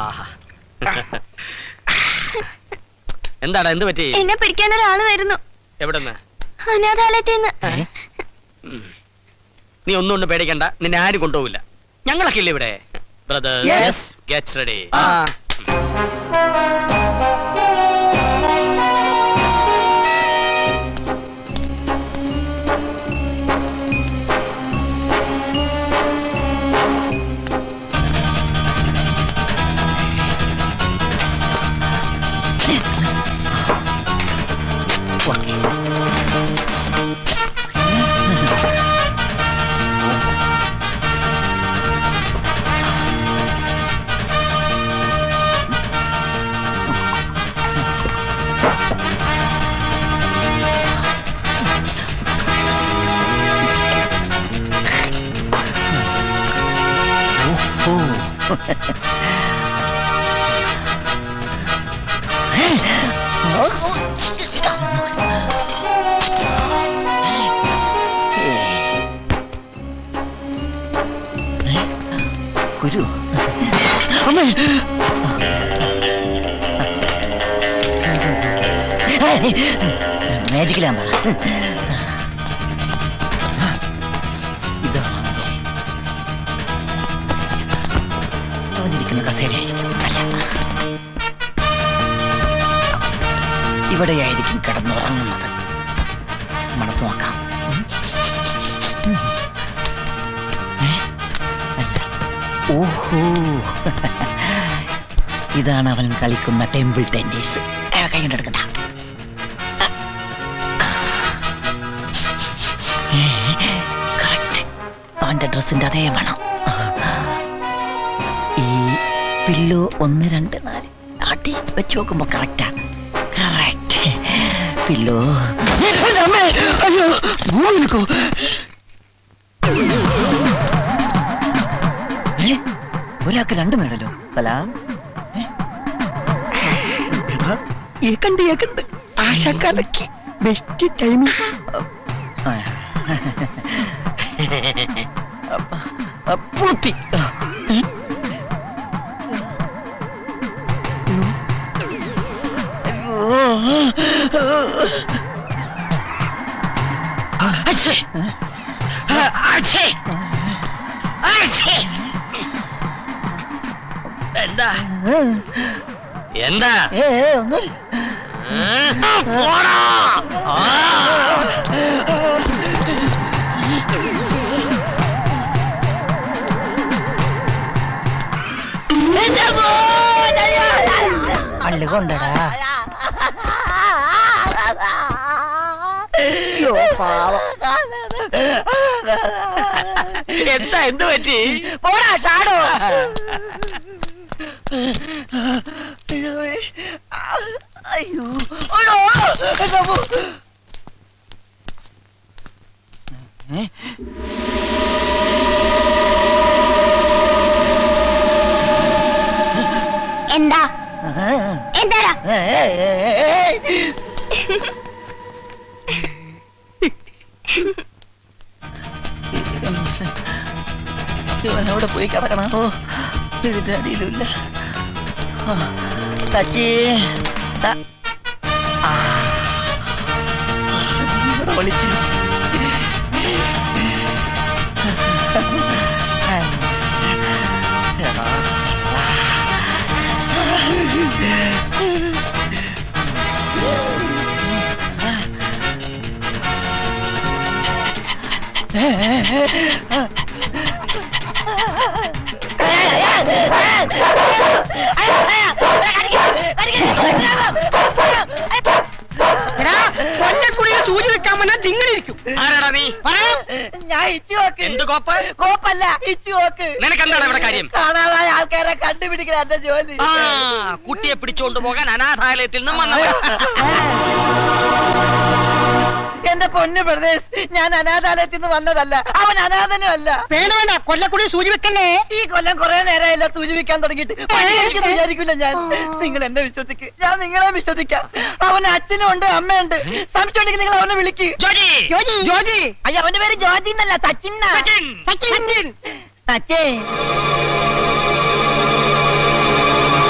ആഹാ. എന്താടാ എന്ത് പറ്റി എന്നെ പിടിക്കാൻ ഒരാള് വരുന്നു എവിടെന്ന് അനാഥാലയത്തിൽ നിന്ന് നീ ഒന്നും കൊണ്ട് പേടിക്കണ്ട നിന്നെ ആരും കൊണ്ടുപോകില്ല ഞങ്ങളൊക്കെ ഇല്ലേ ഇവിടെ ബ്രദർ Yes. ഗെറ്റ്സ് റെഡി കുരു അമ്മേ മാജിക്കലാമ്പ ഇതാണോ അവന്റെ? അവനിരിക്കുന്ന കസേരയായിരിക്കും അല്ല ഇവിടെയായിരിക്കും കിടന്നുറങ്ങുന്നത് മണത്ത് നോക്കാം ഉം. ഉം. ഏ? അല്ല. ഓഹോ ഇതാണ് അവൻ കളിക്കുന്ന ടെമ്പിൾ ടെന്നീസ് കൈ കൊണ്ടെടുക്കണ്ട അവന്റെ ഡ്രസ്സിന്റെ അതേ വേണം ഈ പില്ലോ ഒന്ന് രണ്ട് നാല് ആട്ടി വെച്ച് നോക്കുമ്പോ കറക്റ്റാ കറക്റ്റ് പില്ലോ അയ്യോ ഭൂമി നിൽക്കൂ ഏ? ഒരാൾക്ക് രണ്ട് നേടല്ലോ സലാം ഏക്കണ്ട് ഏക്കണ്ട് ആശ കലക്കി ബെസ്റ്റ് ടൈമിംഗ് പൂത്തി അച്ഛേ അച്ഛേ അച്ഛേ എന്താ എന്താ ഏ ഒന്നുമില്ല പോടാ അള്ളു കൊണ്ടടാ അയ്യോ പാവം എന്താ എന്ത് പറ്റി പോടാ ചാടോ അയ്യോ അയ്യോ എന്റെ അമ്മോ. ഏ? എന്താ എന്താടാ ഏ, ഏ, ഏ, ഏ. ഇവൻ എവിടെ പോയി കിടക്കണോ ഇതിന്റെ അടിയിലുമില്ല ആ, സച്ചി ദാ. ആ. ഇവിടെ വിളിച്ചു എടാ. കൊല്ലക്കുടിയിൽ സൂചി വെക്കാൻ വന്നാൽ ദിങ്ങളിരിക്കും ആരാടാ നീ ഞാൻ ഇച്ചു നോക്ക് എന്ത് കോപ്പ് കോപ്പല്ല ഇച്ചു നോക്ക് നിനക്കെന്താണ് ഇവിടെ കാര്യം കാണാതായ ആൾക്കാരെ കണ്ടുപിടിക്കല എന്റെ ജോലി ആ കുട്ടിയെ പിടിച്ചുകൊണ്ട് പോകാൻ അനാഥാലയത്തിൽ നിന്നും വന്നവൻ എന്റെ പൊന്ന് പ്രദേശ് ഞാൻ അനാഥാലയത്തിൽ നിന്ന് വന്നതല്ല അവൻ അനാഥനും അല്ല വേണ്ട വേണ്ട കൊല്ലക്കുടി സൂചി വെക്കല്ലേ ഈ കൊല്ലം കുറെ നേരമായില്ല സൂചിപ്പിക്കാൻ തുടങ്ങിയിട്ട് പണിയെടുക്കുന്നു വിചാരിക്കില്ല ഞാൻ നിങ്ങൾ എന്നെ വിശ്വസിക്ക് ഞാൻ നിങ്ങളെ വിശ്വസിക്കാം അവന് അച്ഛനും ഉണ്ട് അമ്മയുണ്ട് സംശയമുണ്ടെങ്കിൽ നിങ്ങൾ അവനെ വിളിക്ക് ജോജി ജോജി ജോജി അയ്യോ അവന്റെ പേര് ജോജി എന്നല്ല സച്ചിൻ സച്ചിൻ. സച്ചിൻ സച്ചിൻ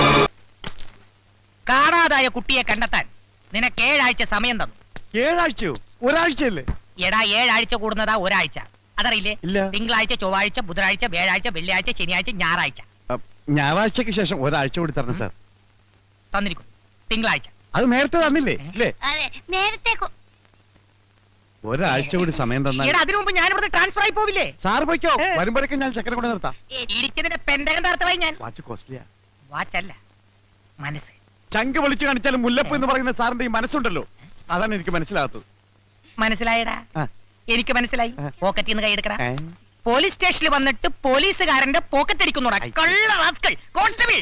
മിസ്സിംഗ് ആയ കുട്ടിയെ കണ്ടെത്താൻ നിനക്ക് ഏഴാഴ്ച സമയം തന്നു ഏഴാഴ്ചയോ ഒരാഴ്ചയല്ലേ എടാ ഏഴാഴ്ച കൂടുന്നതാ ഒരാഴ്ച അതറിയില്ലേ ഇല്ല. തിങ്കളാഴ്ച ചൊവ്വാഴ്ച ബുധനാഴ്ച വ്യാഴാഴ്ച വെള്ളിയാഴ്ച ശനിയാഴ്ച ഞായറാഴ്ച അ, ഞായറാഴ്ചക്ക് ശേഷം ഒരാഴ്ച കൂടി തരണം സാർ തന്നിരിക്കും തിങ്കളാഴ്ച അത് നേരത്തെ തന്നില്ലേ ഇല്ലേ അതെ നേരത്തെ കൊ- ഒരാഴ്ച കൂടി സമയം തന്നാൽ എടാ അതിനു മുമ്പ് ഞാൻ ഇവിടെ ട്രാൻസ്ഫർ ആയി പോവില്ലേ സാർ പോയിക്കോ ഏ. വരുമ്പോഴേക്കും ഞാൻ ചക്കര കൊണ്ട് നിർത്താം ഇടിച്ചതിന്റെ പെന്തകം തർത്തമായി ഞാൻ വാച്ച് കോസ്റ്റ്ലിയാ വാച്ചല്ല മനസ്സ് ചങ്ക് വിളിച്ചു കാണിച്ചാലും മുല്ലപ്പ് എന്ന് പറയുന്ന സാറിന്റെ ഈ മനസ്സുണ്ടല്ലോ അതാണ് എനിക്ക് മനസ്സിലാകാത്തത് മനസ്സിലായടാ ആ. എനിക്ക് മനസ്സിലായി ആ. പോക്കറ്റിൽ നിന്ന് കൈയെടുക്കടാ ഏ? പോലീസ് സ്റ്റേഷനിൽ വന്നിട്ട് പോലീസുകാരന്റെ പോക്കറ്റ് അടിക്കുന്നോടാ ഐ. കള്ള റാസ്കൽ കോൺസ്റ്റബിൾ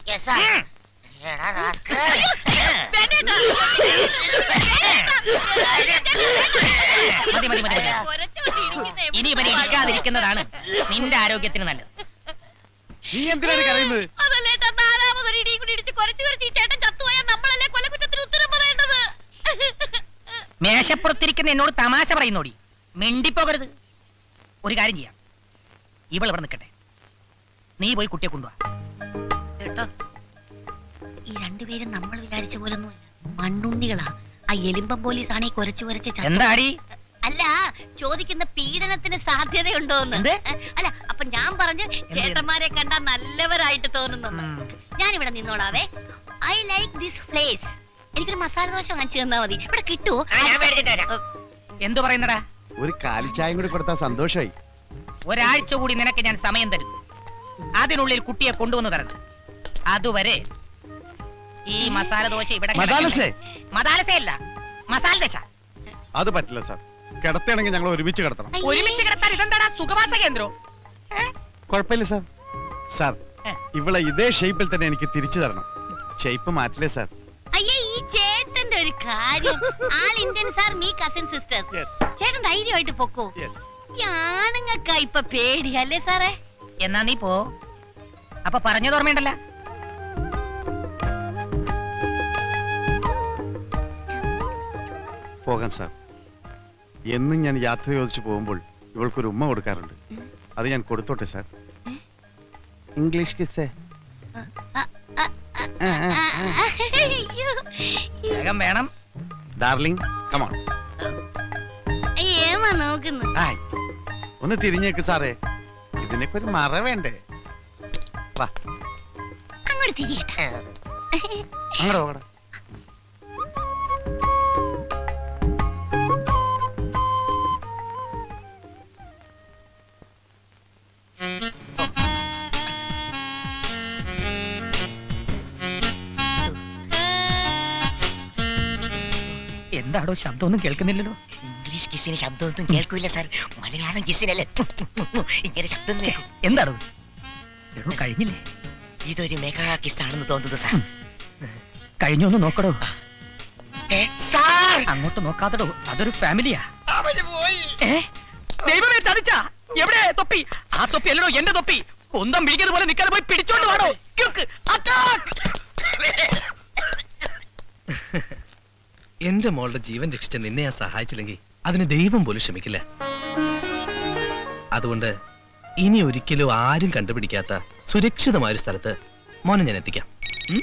മതി മതി മതി മതി. ഇനി ഇവനെ ഇരിക്കാതിരിക്കുന്നതാണ് നിന്റെ ആരോഗ്യത്തിന് നല്ലത് നീ എന്തിനാണ് കരയുന്നത് അതല്ലേട്ടാ നാലാമതൊരു ഇടിയും കൂടി ഇടിച്ച് കുറച്ച് കുറച്ച് ഈ ചേട്ടൻ ചത്തുപോയാൽ നമ്മളല്ലേ കൊലക്കുറ്റത്തിന് ഉത്തരം പറയേണ്ടത് മേശപ്പുറത്തിരിക്കുന്ന എന്നോട് തമാശ പറയുന്നോടി മിണ്ടിപ്പോകരുത് ഒരു കാര്യം ചെയ്യാം ഇവൾ ഇവിടെ നിൽക്കട്ടെ നീ പോയി കുട്ടിയെ കൊണ്ടുവാ കേട്ടോ ഈ രണ്ടുപേരും നമ്മൾ വിചാരിച്ച പോലൊന്നും മണ്ണുണ്ണികളാ ആ എലിമ്പം പോലീസ് ആണ് ഈ കുറച്ച് കുറച്ച് ചത്ത- എന്താടി അല്ല ചോദിക്കുന്ന പീഡനത്തിന് സാധ്യതയുണ്ടോന്ന് എന്ത്? അല്ല അപ്പൊ ഞാൻ പറഞ്ഞു ചേട്ടന്മാരെ കണ്ടാ നല്ലവരായിട്ട് തോന്നുന്നു ഞാൻ ഇവിടെ നിന്നോളാവേ ഐ ലൈക്ക് ദിസ് പ്ലേസ് എനിക്കൊരു മസാല ദോശ വാങ്ങിച്ചു തന്നാ മതി ഇവിടെ കിട്ടുമോ എന്തു പറയുന്നടാ ഒരു കാലിച്ചായം കൂടി കൊടുത്താൽ സന്തോഷമായി ഒരാഴ്ച കൂടി നിനക്ക് ഞാൻ സമയം തരും അതിനുള്ളിൽ കുട്ടിയെ കൊണ്ടുവന്ന് തരണം അതുവരെ ഈ മസാല ദോശ ഇവിടെ മദാലസേ? മതാലസയല്ല മസാല ദശ അത് പറ്റില്ല സാർ കിടത്തണമെങ്കിൽ ഞങ്ങൾ ഒരുമിച്ച് കിടത്തണം ഒരുമിച്ച് കിടത്താൻ ഇതെന്താടാ സുഖവാസ കേന്ദ്രം കുഴപ്പമില്ല സാർ സാർ ഏ. ഇവളെ ഇതേ ഷേപ്പിൽ തന്നെ എനിക്ക് തിരിച്ചു തരണം ഷേപ്പ് മാറ്റില്ലേ സാർ അയ്യേ ഈ ചേട്ടന്റെ ഒരു കാര്യം all Indians are me cousin sisters Yes. ചേട്ടൻ ധൈര്യമായിട്ട് പൊക്കോ യെസ് ഈ ആണുങ്ങൾക്കാ ഇപ്പൊ പേടി അല്ലേ സാറേ എന്നാ നീ പോ അപ്പൊ പറഞ്ഞത് ഓർമ്മയുണ്ടല്ല പോകാം സാർ എന്നും ഞാൻ യാത്ര ചോദിച്ചു പോകുമ്പോൾ ഇവൾക്കൊരു ഉമ്മ കൊടുക്കാറുണ്ട് അത് ഞാൻ കൊടുത്തോട്ടെ സാർ ഇംഗ്ലീഷ് കിസ്സേ അയ്യോ. വേഗം വേണം ഡാർലിംഗ് കമോൺ ഏമാ നോക്കുന്നു ആയ് ഒന്ന് തിരിഞ്ഞേക്ക് സാറേ ഇതിനൊക്കെ ഒരു മറ വേണ്ടേ വാ അങ്ങോട്ട് തിരിയട്ടെ അങ്ങോട്ട് പോകട എന്താടോ ശബ്ദമൊന്നും കേൾക്കുന്നില്ലല്ലോ ഇംഗ്ലീഷ് കിസിന് ശബ്ദമൊന്നും കേൾക്കൂല സാർ മലയാളം കിസിനല്ലേ ഇങ്ങനെ ശബ്ദം കേൾക്കും എന്താടോ എടോ കഴിഞ്ഞില്ലേ ഇതൊരു മെഗാ കിസ് ആണെന്ന് തോന്നുന്നു സാർ കഴിഞ്ഞൊന്ന് നോക്കടോ ഏ, സാർ അങ്ങോട്ട് നോക്കാത്തടോ അതൊരു ഫാമിലിയാ അവന് പോയി ഏ? ദൈവമേ ചതിച്ചാ എവിടെ തൊപ്പി ആ തൊപ്പി അല്ലടോ എന്റെ തൊപ്പി കൊന്തം പിടിക്കുന്നത് പോലെ നിൽക്കാതെ പോയി പിടിച്ചോണ്ട് വാടോ ക്യുക്ക്, അറ്റാക്ക്! എന്റെ മോളുടെ ജീവൻ രക്ഷിച്ച നിന്നെ ഞാൻ സഹായിച്ചില്ലെങ്കിൽ അതിന് ദൈവം പോലും ക്ഷമിക്കില്ല അതുകൊണ്ട് ഇനി ഒരിക്കലും ആരും കണ്ടുപിടിക്കാത്ത സുരക്ഷിതമായ ഒരു സ്ഥലത്ത് മോനെ ഞാൻ എത്തിക്കാം ഉം?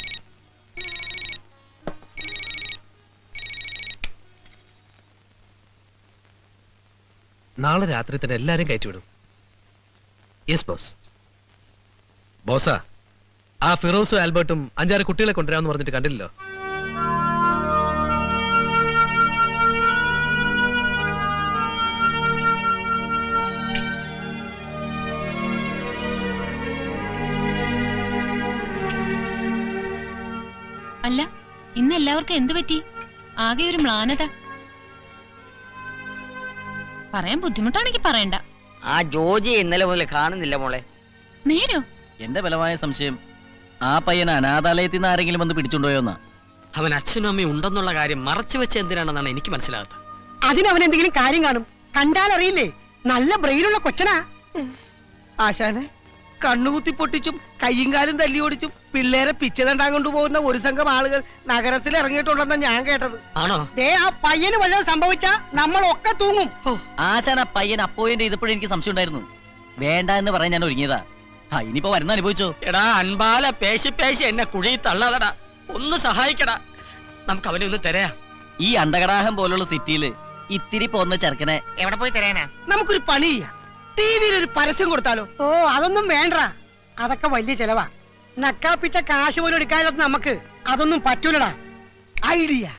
നാളെ രാത്രി തന്നെ എല്ലാരും കയറ്റിവിടും യെസ് ബോസ് ബോസാ ആ ഫിറോസും ആൽബർട്ടും അഞ്ചാറ് കുട്ടികളെ കൊണ്ടുവരാമെന്ന് പറഞ്ഞിട്ട് കണ്ടില്ലല്ലോ അല്ല ഇന്ന് എല്ലാവർക്കും എന്ത് പറ്റി ആകെ ഒരു മ്ലാനത പറയാൻ ബുദ്ധിമുട്ടാണെങ്കിൽ പറയണ്ട ആ ജോജി ഇന്നലെ മുതൽ കാണുന്നില്ല മോളെ നേരോ എന്റെ ബലമായ സംശയം ആ പയ്യനെ അനാഥാലയത്തിൽ നിന്ന് ആരെങ്കിലും വന്ന് പിടിച്ചുകൊണ്ടുപോയോന്നാ അവൻ അച്ഛനും അമ്മയും ഉണ്ടെന്നുള്ള കാര്യം മറച്ചു വെച്ച് എന്തിനാണെന്നാണ് എനിക്ക് മനസ്സിലാകാത്തത് അതിനവൻ എന്തെങ്കിലും കാര്യം കാണും കണ്ടാൽ അറിയില്ലേ നല്ല ബ്രെയിനുള്ള കൊച്ചനാ ആശാനെ കണ്ണുകുത്തി പൊട്ടിച്ചും കയ്യും കാലും തല്ലി ഓടിച്ചും പിള്ളേരെ പിച്ചതണ്ടാൻ കൊണ്ടുപോകുന്ന ഒരു സംഘം ആളുകൾ നഗരത്തിൽ ഇറങ്ങിയിട്ടുണ്ടെന്നാ ഞാൻ കേട്ടത് ആണോ ദേ ആ പയ്യന് വല്ലതും സംഭവിച്ചാ നമ്മളൊക്കെ തൂങ്ങും ആശാൻ ആ പയ്യൻ അപ്പോയിന്റ് ചെയ്തപ്പോഴും എനിക്ക് സംശയം ഉണ്ടായിരുന്നു വേണ്ട എന്ന് പറയാൻ ഞാൻ ഒരുങ്ങിയതാ ആ ഇനിയിപ്പോ വരുന്ന അനുഭവിച്ചോ എടാ അൻപാല പേശി പേശി എന്നെ കുഴി തള്ളാതടാ ഒന്ന് സഹായിക്കടാ നമുക്ക് അവനെ ഒന്ന് തരാം ഈ അണ്ടകടാഹം പോലുള്ള സിറ്റിയില് ഇത്തിരി പോന്ന ചെറുക്കനെ എവിടെ പോയി തരാനാ നമുക്കൊരു പണി ചെയ്യാം ടി വിയിൽ ഒരു പരസ്യം കൊടുത്താലോ ഓ അതൊന്നും വേണ്ട അതൊക്കെ വലിയ ചെലവാ നക്കാപ്പിച്ച കാശ് പോലും എടുക്കാനില്ലാത്ത നമുക്ക് അതൊന്നും പറ്റൂലടാ ഐഡിയ